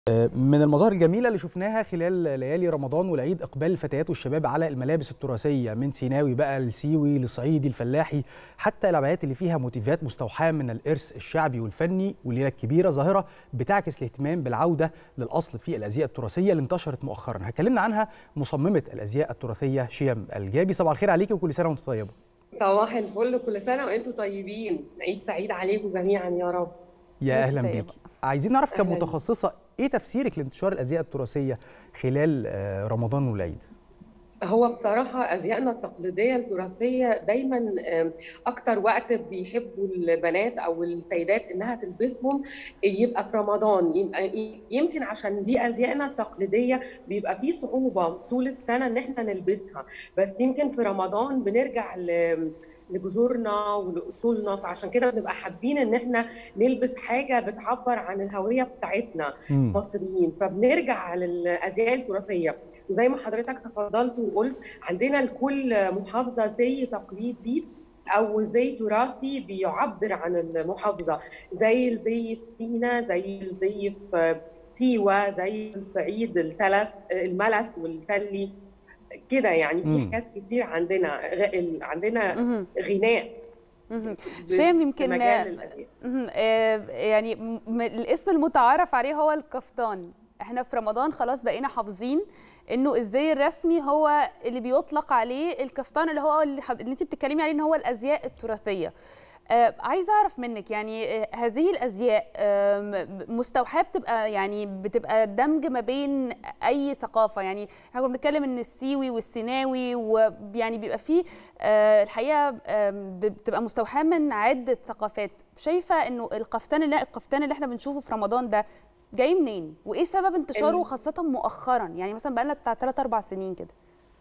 من المظاهر الجميلة اللي شفناها خلال ليالي رمضان والعيد إقبال الفتيات والشباب على الملابس التراثية من سيناوي بقى السيوي لصعيدي الفلاحي حتى الأبعاد اللي فيها موتيفات مستوحاة من الإرث الشعبي والفني والليلة الكبيرة ظاهرة بتعكس الاهتمام بالعودة للأصل في الأزياء التراثية اللي انتشرت مؤخرا هكلمنا عنها مصممة الأزياء التراثية شيم الجابي صباح الخير عليكي وكل سنة وأنت طيبة صباح الفل كل سنة وأنتم طيبين عيد سعيد عليكم جميعا يا رب يا أهلا بيكي عايزين نعرف أهلاً. كمتخصصة ايه تفسيرك لانتشار الازياء التراثيه خلال آه، رمضان والعيد هو بصراحة أزيائنا التقليدية التراثية دايما آم، أكتر وقت بيحبوا البنات أو السيدات إنها تلبسهم يبقى في رمضان يبقى يمكن عشان دي أزيائنا التقليدية بيبقى فيه صعوبة طول السنة إن إحنا نلبسها بس يمكن في رمضان بنرجع ل لجذورنا ولاصولنا فعشان كده بنبقى حابين ان احنا نلبس حاجه بتعبر عن الهويه بتاعتنا مم. مصريين فبنرجع للازياء التراثيه وزي ما حضرتك تفضلت وقلت عندنا لكل محافظه زي تقليدي او زي تراثي بيعبر عن المحافظه زي الزي في سينا زي الزي في سيوه زي الصعيد التلس الملس والتلي كده يعني في مم. حاجات كتير عندنا غ- ال- عندنا مهم. غناء مهم. ب- شام في يمكن مجال الأزياء. مهم. آه، يعني م- م- الاسم المتعارف عليه هو الكفتان احنا في رمضان خلاص بقينا حافظين انه الزي الرسمي هو اللي بيطلق عليه الكفتان اللي هو اللي, حض- اللي انت بتتكلمي عليه ان هو الازياء التراثيه آه، عايزه اعرف منك يعني آه، هذه الازياء آم، مستوحاه بتبقى يعني بتبقى دمج ما بين اي ثقافه يعني احنا كنا بنتكلم ان السيوي والسيناوي ويعني بيبقى فيه آه، الحقيقه آم، بتبقى مستوحاه من عده ثقافات شايفه انه القفتان اللي القفتان اللي احنا بنشوفه في رمضان ده جاي منين وايه سبب انتشاره ال- خاصه مؤخرا يعني مثلا بقالنا بتاع 3 4 سنين كده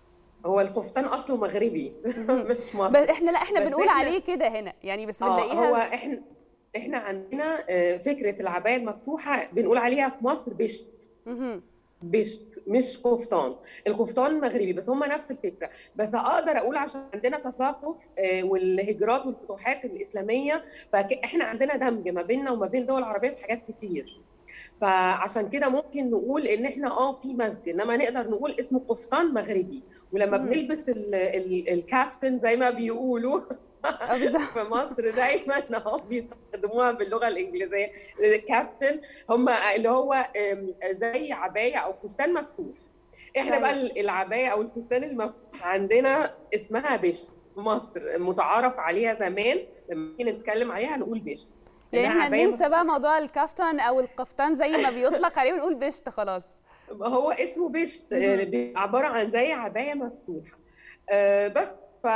هو القفطان اصله مغربي مش بس مصري احنا لا احنا بس بنقول إحنا- عليه كده هنا يعني بس اه بنلاقيها هو احنا احنا عندنا آه، فكره العبايه المفتوحه بنقول عليها في مصر بشت مهم. بشت مش قفطان القفطان مغربي بس هم نفس الفكره بس اقدر اقول عشان عندنا تثقف آه، والهجرات والفتوحات الاسلاميه فاحنا عندنا دمج ما بيننا وما بين دول العربيه في حاجات كتير فعشان كده ممكن نقول ان احنا اه في مزج انما نقدر نقول اسمه قفطان مغربي ولما مم. بنلبس ال ال الكافتن زي ما بيقولوا آه، بالظبط. في مصر دايما اهو بيستخدموها باللغه الانجليزيه الكافتن هم اللي هو آم، زي عبايه او فستان مفتوح احنا أيوة. بقى العبايه او الفستان المفتوح عندنا اسمها بشت في مصر متعارف عليها زمان لما نيجي نتكلم عليها نقول بشت يعني إنها احنا عباية ننسى بقى موضوع الكفتان او القفتان زي ما بيطلق عليه ونقول بشت خلاص هو اسمه بشت مهم. آه، بيبقى عباره عن زي عبايه مفتوحه آه، بس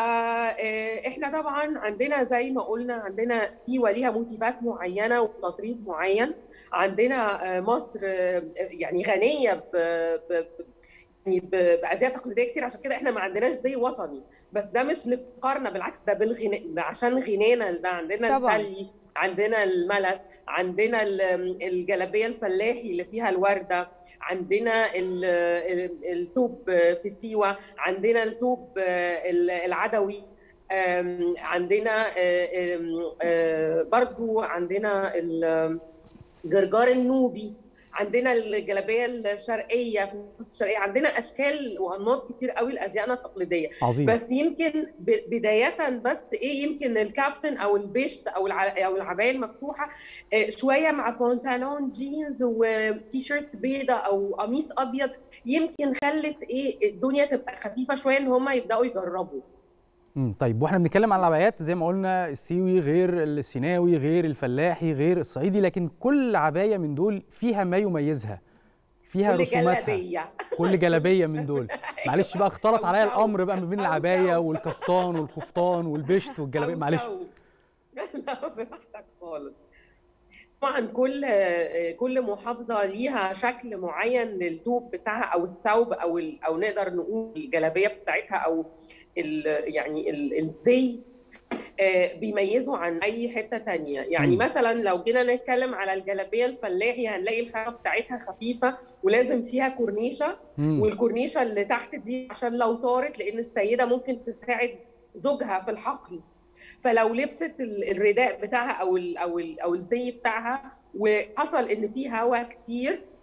فاحنا طبعا عندنا زي ما قلنا عندنا سيوه ليها موتيفات معينه وتطريز معين عندنا آه، مصر آه، يعني غنيه ب ب- يعني ب- بازياء تقليديه كتير عشان كده احنا ما عندناش زي وطني بس ده مش لافتقارنا بالعكس ده بالغناء ده عشان غنانا ده عندنا طبعاً. التلي عندنا الملس عندنا ال- الجلابيه الفلاحي اللي فيها الورده عندنا ال- ال- التوب في سيوه عندنا التوب ال- العدوي أم، عندنا أم، أه، برضو عندنا الجرجار النوبي عندنا الجلابيه الشرقيه في مصر الشرقيه عندنا اشكال وانماط كتير قوي لازيائنا التقليديه عظيم بس يمكن ب- بداية بس ايه يمكن الكافتن او البيشت او الع- او العباية المفتوحة آه، شوية مع بنطلون جينز وتي شيرت بيضة او قميص ابيض يمكن خلت ايه الدنيا تبقى خفيفة شوية ان هم يبداوا يجربوا مم. طيب واحنا بنتكلم عن العبايات زي ما قلنا السيوي غير السيناوي غير الفلاحي غير الصعيدي لكن كل عبايه من دول فيها ما يميزها فيها كل رسوماتها جلابية كل جلابيه من دول معلش بقى اختلط أو عليا جو. الامر بقى ما بين أو العبايه جو. والكفتان والقفطان والبشت والجلابيه أو معلش جو. لا براحتك خالص طبعا كل كل محافظه ليها شكل معين للتوب بتاعها او الثوب او ال- او نقدر نقول الجلابيه بتاعتها او ال يعني ال- الزي آه، بيميزوا عن اي حته تانية يعني مم. مثلا لو جينا نتكلم على الجلابيه الفلاحي هنلاقي الخامه بتاعتها خفيفه ولازم فيها كورنيشه مم. والكورنيشه اللي تحت دي عشان لو طارت لان السيده ممكن تساعد زوجها في الحقل فلو لبست ال- الرداء بتاعها او ال او ال او الزي بتاعها وحصل ان في هواء كتير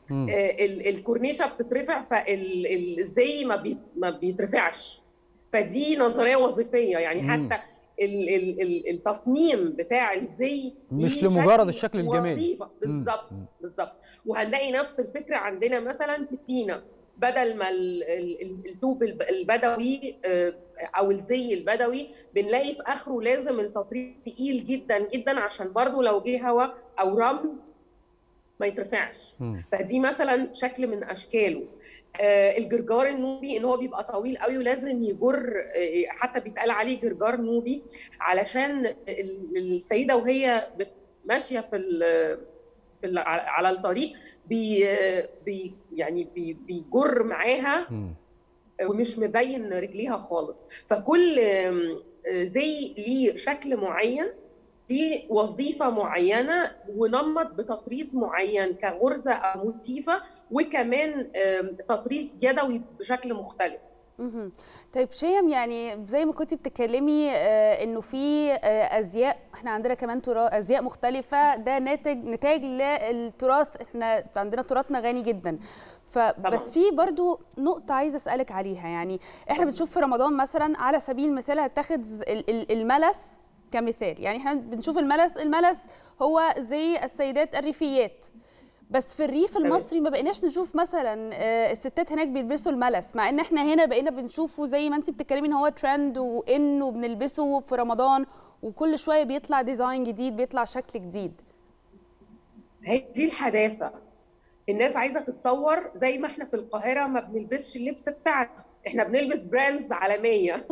آه الكورنيشه بتترفع فالزي ما بي ما بيترفعش فدي نظريه وظيفيه يعني مم. حتى ال ال ال التصميم بتاع الزي مش ليه لمجرد شكل الشكل الجمالي. وظيفه بالظبط مم. بالظبط وهنلاقي نفس الفكره عندنا مثلا في سينا بدل ما ال- ال- ال- الطوب الب- البدوي آه، او الزي البدوي بنلاقي في اخره لازم التطريز تقيل جدا جدا عشان برضو لو جه هواء او رمل ما يترفعش مم. فدي مثلا شكل من اشكاله آه، الجرجار النوبي ان هو بيبقى طويل قوي ولازم يجر آه، حتى بيتقال عليه جرجار نوبي علشان ال- السيده وهي بت- ماشيه في ال- في ال- على الطريق بي بي يعني بي بيجر معاها مم. ومش مبين رجليها خالص فكل آم، آه، زي ليه شكل معين ليه وظيفه معينه ونمط بتطريز معين كغرزه او موتيفه وكمان آم، تطريز يدوي بشكل مختلف مهم. طيب شيم يعني زي ما كنتي بتتكلمي آه، انه في آه، ازياء احنا عندنا كمان ترا- ازياء مختلفه ده ناتج نتاج للتراث احنا عندنا تراثنا غني جدا فبس طبعاً. في برضو نقطة عايزة أسألك عليها يعني احنا بنشوف في رمضان مثلا على سبيل المثال هتاخد ز- ال- ال- الملس كمثال يعني احنا بنشوف الملس الملس هو زي السيدات الريفيات بس في الريف تمام. المصري ما بقيناش نشوف مثلا آه، الستات هناك بيلبسوا الملس مع ان احنا هنا بقينا بنشوفه زي ما انت بتتكلمي ان هو ترند وان وبنلبسه في رمضان وكل شويه بيطلع ديزاين جديد بيطلع شكل جديد هي دي الحداثه الناس عايزه تتطور زي ما احنا في القاهره ما بنلبسش اللبس بتاعنا احنا بنلبس براندز عالميه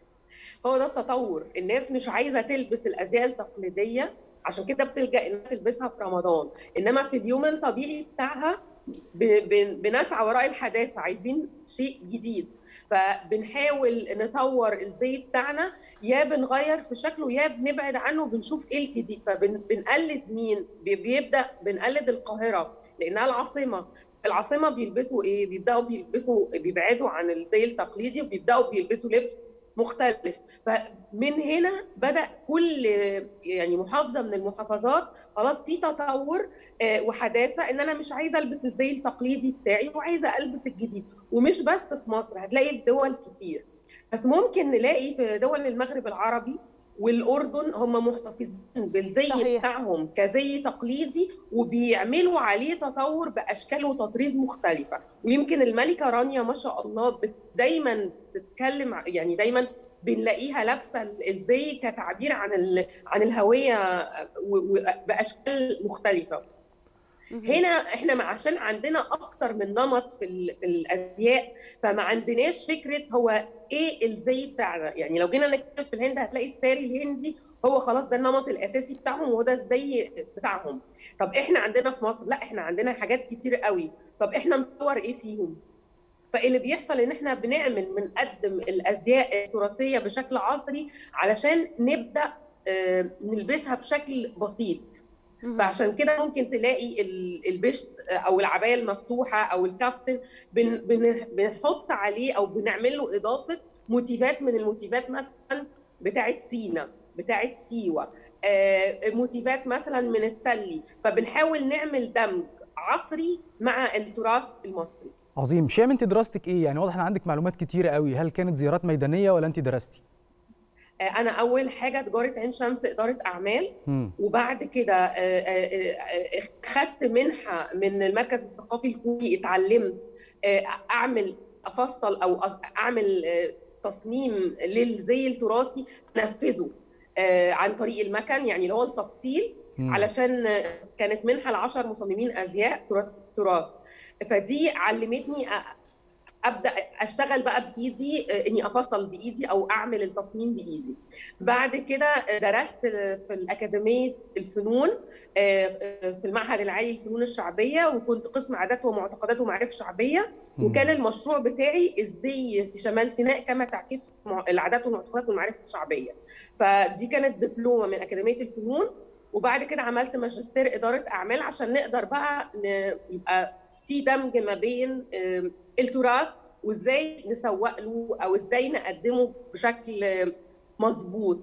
هو ده التطور الناس مش عايزه تلبس الازياء التقليديه عشان كده بتلجا انها تلبسها في رمضان انما في اليوم الطبيعي بتاعها ب- ب- بنسعى وراء الحداثه عايزين شيء جديد فبنحاول نطور الزي بتاعنا يا بنغير في شكله يا بنبعد عنه وبنشوف ايه الجديد فبنقلد مين بي- بيبدا بنقلد القاهره لانها العاصمه العاصمه بيلبسوا ايه بيبداوا بيلبسوا بيبعدوا عن الزي التقليدي وبيبداوا بيلبسوا لبس مختلف فمن هنا بدا كل يعني محافظه من المحافظات خلاص في تطور آه، وحداثه ان انا مش عايزه البس الزي التقليدي بتاعي وعايزه البس الجديد ومش بس في مصر هتلاقي في دول كتير بس ممكن نلاقي في دول المغرب العربي والاردن هم محتفظين بالزي صحيح. بتاعهم كزي تقليدي وبيعملوا عليه تطور باشكال وتطريز مختلفه ويمكن الملكه رانيا ما شاء الله بت- دايما تتكلم ع- يعني دايما بنلاقيها لابسه ال- الزي كتعبير عن ال- عن الهويه و- و- باشكال مختلفه مهم. هنا احنا مع- عشان عندنا اكتر من نمط في ال- في الازياء فما عندناش فكره هو ايه الزي بتاعنا يعني لو جينا نتكلم في الهند هتلاقي الساري الهندي هو خلاص ده النمط الاساسي بتاعهم وهو ده الزي بتاعهم طب احنا عندنا في مصر لا احنا عندنا حاجات كتير قوي طب احنا نطور ايه فيهم فاللي بيحصل ان احنا بنعمل بنقدم الازياء التراثيه بشكل عصري علشان نبدا آه، نلبسها بشكل بسيط مهم. فعشان كده ممكن تلاقي ال- البشت او العبايه المفتوحه او الكافتن بن بن بنحط عليه او بنعمل له اضافه موتيفات من الموتيفات مثلا بتاعه سينا بتاعه سيوه آه، موتيفات مثلا من التلي فبنحاول نعمل دمج عصري مع التراث المصري عظيم شام انت دراستك ايه يعني واضح ان عندك معلومات كتيره قوي هل كانت زيارات ميدانيه ولا انت درستي آه، انا اول حاجه تجاره عين شمس اداره اعمال مم. وبعد كده آه، آه، آه، خدت منحه من المركز الثقافي الكوري اتعلمت آه، اعمل افصل او أص- اعمل آه، تصميم للزي التراثي انفذه آه، عن طريق المكن يعني اللي هو التفصيل مم. علشان آه، كانت منحه ل 10 مصممين ازياء تراث تراث فدي علمتني أ- ابدا اشتغل بقى بايدي آه، اني افصل بايدي او اعمل التصميم بايدي بعد كده آه، درست في الاكاديميه الفنون آه، آه، في المعهد العالي للفنون الشعبيه وكنت قسم عادات ومعتقدات ومعارف شعبيه مم. وكان المشروع بتاعي ازاي في شمال سيناء كما تعكس مع- العادات والمعتقدات والمعارف الشعبيه فدي كانت دبلومه من اكاديميه الفنون وبعد كده عملت ماجستير اداره اعمال عشان نقدر بقى ن- يبقى في دمج ما بين آم، التراث وازاي نسوق له او ازاي نقدمه بشكل آم، مظبوط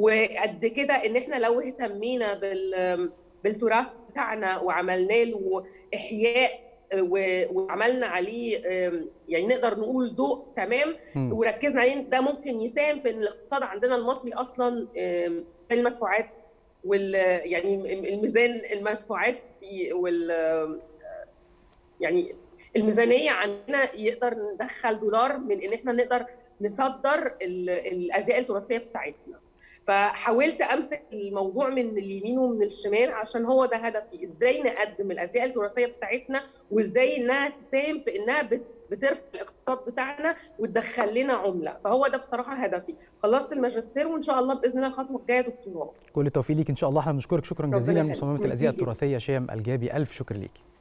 وقد كده ان احنا لو اهتمينا بال بالتراث بتاعنا وعملنا له احياء وعملنا عليه يعني نقدر نقول ضوء تمام وركزنا عليه ده ممكن يساهم في ان الاقتصاد عندنا المصري اصلا المدفوعات وال يعني الميزان المدفوعات وال يعني الميزانيه عندنا يقدر ندخل دولار من ان احنا نقدر نصدر الازياء التراثيه بتاعتنا فحاولت امسك الموضوع من اليمين ومن الشمال عشان هو ده هدفي ازاي نقدم الازياء التراثيه بتاعتنا وازاي انها تساهم في انها بترفع الاقتصاد بتاعنا وتدخل لنا عمله فهو ده بصراحه هدفي خلصت الماجستير وان شاء الله باذن الله الخطوه الجايه دكتوراه كل التوفيق ليك ان شاء الله احنا بنشكرك شكرا جزيلا مصممه الازياء التراثيه شيم الجابي الف شكر ليكي